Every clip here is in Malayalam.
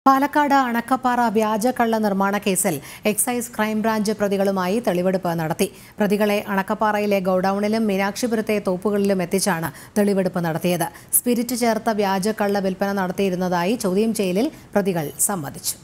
പാലക്കാട് അണക്കപ്പാറ വ്യാജക്കള്ള നിർമ്മാണ കേസിൽ എക്സൈസ് ക്രൈംബ്രാഞ്ച് പ്രതികളുമായി തെളിവെടുപ്പ് നടത്തി പ്രതികളെ അണക്കപ്പാറയിലെ ഗോഡൌണിലും മീനാക്ഷിപുരത്തെ തോപ്പുകളിലും എത്തിച്ചാണ് തെളിവെടുപ്പ് നടത്തിയത് സ്പിരിറ്റ് ചേർത്ത വ്യാജക്കള്ള വിൽപ്പന നടത്തിയിരുന്നതായി ചോദ്യം ചെയ്യലിൽ പ്രതികൾ സമ്മതിച്ചു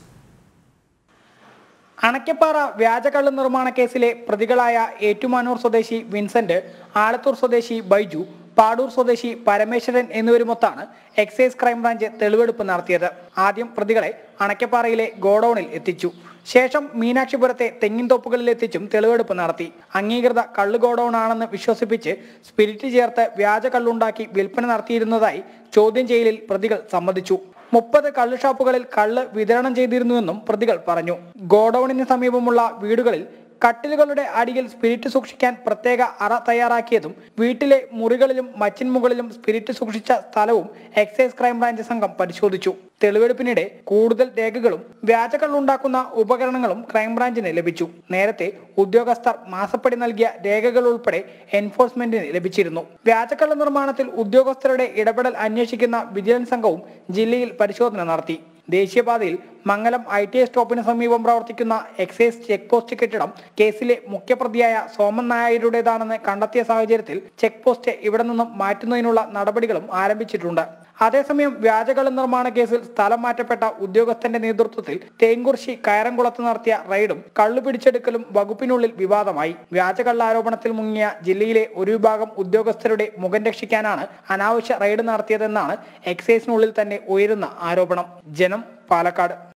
അണക്കപ്പാറ വ്യാജക്കള്ള് നിർമ്മാണ കേസിലെ പ്രതികളായ ഏറ്റുമാനൂർ സ്വദേശി വിൻസെന്റ് ആലത്തൂർ സ്വദേശി ബൈജു പാടൂർ സ്വദേശി പരമേശ്വരൻ എന്നിവരുമൊത്താണ് എക്സൈസ് ക്രൈംബ്രാഞ്ച് തെളിവെടുപ്പ് നടത്തിയത് ആദ്യം പ്രതികളെ അണക്കപ്പാറയിലെ ഗോഡൌണിൽ എത്തിച്ചു ശേഷം മീനാക്ഷിപുരത്തെ തെങ്ങിൻ തോപ്പുകളിൽ എത്തിച്ചും തെളിവെടുപ്പ് നടത്തി അംഗീകൃത കള്ള് ഗോഡൌൺ ആണെന്ന് വിശ്വസിപ്പിച്ച് സ്പിരിറ്റ് ചേർത്ത് വ്യാജ കള്ളുണ്ടാക്കി വിൽപ്പന നടത്തിയിരുന്നതായി ചോദ്യം ചെയ്യലിൽ പ്രതികൾ സമ്മതിച്ചു മുപ്പത് കള്ള് ഷാപ്പുകളിൽ കള്ള് വിതരണം ചെയ്തിരുന്നുവെന്നും പ്രതികൾ പറഞ്ഞു ഗോഡൌണിന് സമീപമുള്ള വീടുകളിൽ കട്ടിലുകളുടെ അടിയിൽ സ്പിരിറ്റ് സൂക്ഷിക്കാൻ പ്രത്യേക അറ തയ്യാറാക്കിയതും വീട്ടിലെ മുറികളിലും മച്ചിൻ മുകളിലും സ്പിരിറ്റ് സൂക്ഷിച്ച സ്ഥലവും എക്സൈസ് ക്രൈംബ്രാഞ്ച് സംഘം പരിശോധിച്ചു തെളിവെടുപ്പിനിടെ കൂടുതൽ രേഖകളും വ്യാജക്കള്ളുണ്ടാക്കുന്ന ഉപകരണങ്ങളും ക്രൈംബ്രാഞ്ചിന് ലഭിച്ചു നേരത്തെ ഉദ്യോഗസ്ഥർ മാസപ്പടി നൽകിയ രേഖകൾ ഉൾപ്പെടെ എൻഫോഴ്സ്മെന്റിന് ലഭിച്ചിരുന്നു വ്യാജക്കള്ള നിർമ്മാണത്തിൽ ഉദ്യോഗസ്ഥരുടെ ഇടപെടൽ അന്വേഷിക്കുന്ന വിജിലൻസ് സംഘവും ജില്ലയിൽ പരിശോധന നടത്തി ദേശീയപാതയിൽ മംഗലം ഐ ടി ഐ സ്റ്റോപ്പിന് സമീപം പ്രവർത്തിക്കുന്ന എക്സൈസ് ചെക്ക് പോസ്റ്റ് കെട്ടിടം കേസിലെ മുഖ്യപ്രതിയായ സോമൻ നായരുടേതാണെന്ന് കണ്ടെത്തിയ സാഹചര്യത്തിൽ ചെക്ക് പോസ്റ്റ് ഇവിടെ നിന്നും മാറ്റുന്നതിനുള്ള നടപടികളും ആരംഭിച്ചിട്ടുണ്ട് അതേസമയം വ്യാജകള്ള നിർമ്മാണ കേസിൽ സ്ഥലം മാറ്റപ്പെട്ട ഉദ്യോഗസ്ഥന്റെ നേതൃത്വത്തിൽ തേങ്കുറിശി കയറംകുളത്ത് നടത്തിയ റെയ്ഡും കള്ളു പിടിച്ചെടുക്കലും വകുപ്പിനുള്ളിൽ വിവാദമായി വ്യാജകള്ള ആരോപണത്തിൽ മുങ്ങിയ ജില്ലയിലെ ഒരു വിഭാഗം ഉദ്യോഗസ്ഥരുടെ മുഖം രക്ഷിക്കാനാണ് അനാവശ്യ റെയ്ഡ് നടത്തിയതെന്നാണ് എക്സൈസിനുള്ളിൽ തന്നെ ഉയരുന്ന ആരോപണം ജനം പാലക്കാട്